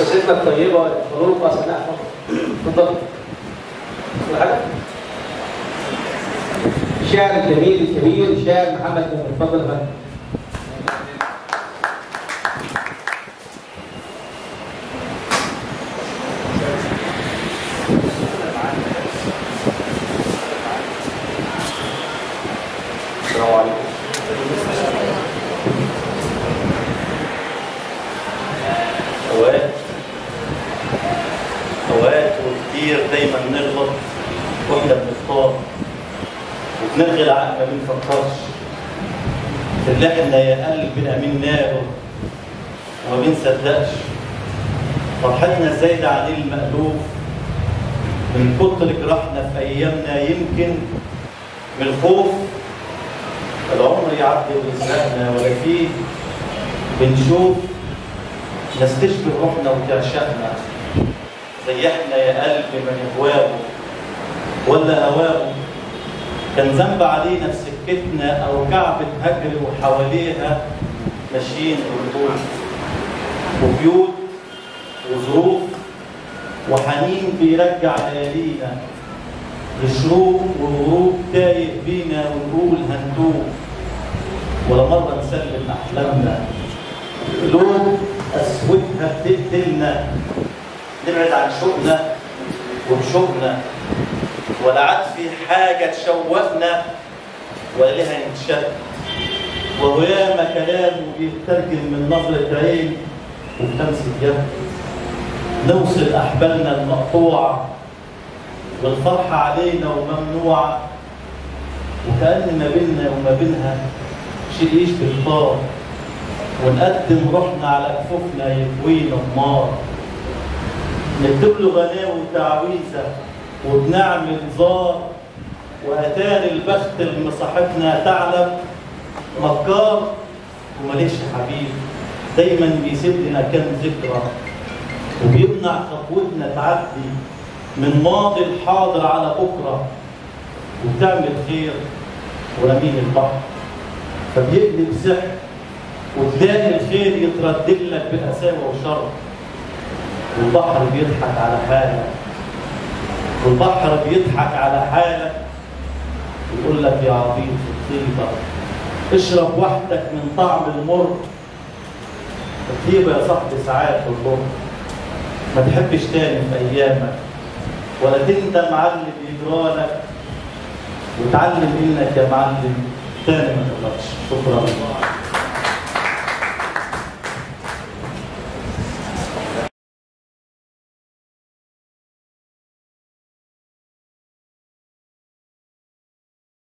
اسرتنا الطيبه والخلوق سناء اتفضل كل حاجه الشاعر الجميل الكبير الشاعر محمد بن اتفضل يا فندم السلام عليكم اوقات اوقات وكتير دايما نغلط واحنا بنختار وبنلغي العقل ما بنفكرش في اللي احنا يا قلب امناه وما بنصدقش فرحتنا زايدة عن المألوف من كتر جراحنا في أيامنا يمكن من الخوف العمر يعدي ويسرقنا ولا فيه بنشوف ناس تشبه روحنا وتعشقنا زي احنا يا قلب من اهواه ولا هواه كان ذنب علينا في سكتنا او كعبة هجر وحواليها ماشيين بالطول وبيوت وظروف وحنين بيرجع ليالينا لشروق وغروب تايه بينا ونقول هندوب ولا مرة نسلم أحلامنا قلوب أسودها بتقتلنا نبعد عن شوقنا وبشوقنا ولا عاد في حاجة تشوقنا ولا لها نتشد وهو ياما كلامه بيترجم من نظرة عين وبلمسة يد نوصل أحبالنا المقطوعة والفرحة علينا وممنوعة وكأن ما بيننا وما بينها شيء يشبه الطار ونقدم روحنا على كفوفنا يكوينا النار نكتب له غناوي وتعويذة وبنعمل زار وأتاني البخت اللي مصاحبنا تعلم مكار وماليش حبيب دايما بيسيب لنا كام ذكرى وبيمنع خطوتنا تعدي من ماضي الحاضر على بكرة وبتعمل خير ورميه البحر فبيقلب سحر وتلاقي الخير يتردد لك بقساوة وشر والبحر بيضحك على حالك والبحر بيضحك على حالك ويقول لك يا عبيط في الطيبة اشرب وحدك من طعم المر الطيبة يا صاحبي ساعات والبر ما تحبش تاني في أيامك ولا تندم على اللي بيجرالك وتعلم انك يا معلم تاني ما تغلطش شكرا